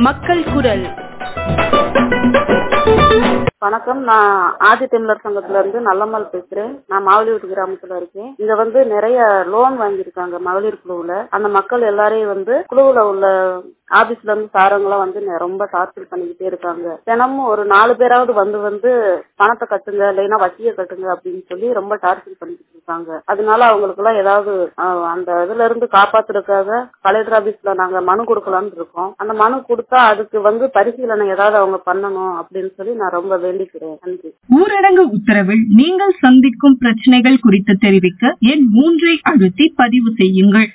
மக்கள் குரல் வணக்கம் நான் ஆதி தமிழர் சங்கத்துல இருந்து நல்லம்மாள் பேசுறேன் நான் மாவலிவீட்டு கிராமத்துல இருக்கேன் இங்க வந்து நிறைய லோன் வாங்கியிருக்காங்க மகளிர் குழுவுல அந்த மக்கள் எல்லாரையும் வந்து குழுவுல உள்ள ஆபீஸ்ல இருந்து சாரங்களாம் வந்து நெ- ரொம்ப டார்ச்சர் பண்ணிக்கிட்டே இருக்காங்க தினமும் ஒரு நாலு பேராவது வந்து வந்து பணத்தை கட்டுங்க இல்லைன்னா வட்டியை கட்டுங்க அப்படின்னு சொல்லி ரொம்ப டார்ச்சர் பண்ணிக்கிட்டு இருக்காங்க அதனால அவங்களுக்கு எல்லாம் ஏதாவது ஆஹ், அந்த இதுல இருந்து காப்பாத்துறதுக்காக கலெக்டர் ஆபீஸ்ல நாங்க மனு கொடுக்கலாம்னு இருக்கோம் அந்த மனு கொடுத்தா அதுக்கு வந்து பரிசீலனை ஏதாவது அவங்க பண்ணணும் அப்படின்னு சொல்லி நான் ரொம்ப வேண்டிக்கிறேன் நன்றி ஊரடங்கு உத்தரவில் நீங்கள் சந்திக்கும் பிரச்சனைகள் குறித்து தெரிவிக்க எண் மூன்றை அழுத்தி பதிவு செய்யுங்கள்